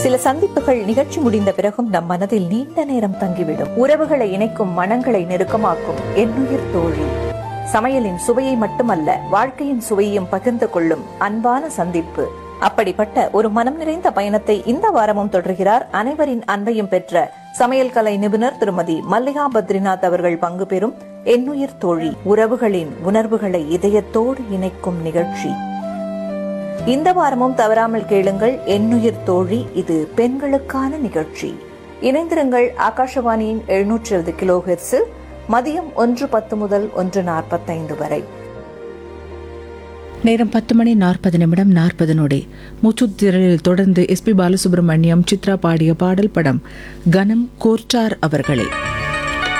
சில சந்திப்புகள் நிகழ்ச்சி முடிந்த பிறகும் நம் மனதில் நீண்ட நேரம் தங்கிவிடும் உறவுகளை இணைக்கும் மனங்களை நெருக்கமாக்கும் என்னுயிர் தோழி சமையலின் சுவையை மட்டுமல்ல வாழ்க்கையின் சுவையையும் பகிர்ந்து கொள்ளும் அன்பான சந்திப்பு அப்படிப்பட்ட ஒரு மனம் நிறைந்த பயணத்தை இந்த வாரமும் தொடர்கிறார் அனைவரின் அன்பையும் பெற்ற சமையல் கலை நிபுணர் திருமதி மல்லிகா பத்ரிநாத் அவர்கள் பங்கு பெறும் என்னுயிர் தோழி உறவுகளின் உணர்வுகளை இதயத்தோடு இணைக்கும் நிகழ்ச்சி இந்த வாரமும் தவறாமல் கேளுங்கள் என்னுயிர் தோழி இது பெண்களுக்கான நிகழ்ச்சி இணைந்திருங்கள் ஆகாஷவாணியின் எழுநூற்றி இருபது கிலோ ஹெர்ஸில் மதியம் ஒன்று பத்து முதல் ஒன்று நாற்பத்தைந்து வரை நேரம் பத்து மணி நாற்பது நிமிடம் நாற்பது நொடி மூச்சுத்திரலில் தொடர்ந்து எஸ்பி பாலசுப்ரமணியம் சித்ரா பாடிய பாடல் படம் கனம் கோர்ச்சார் அவர்களே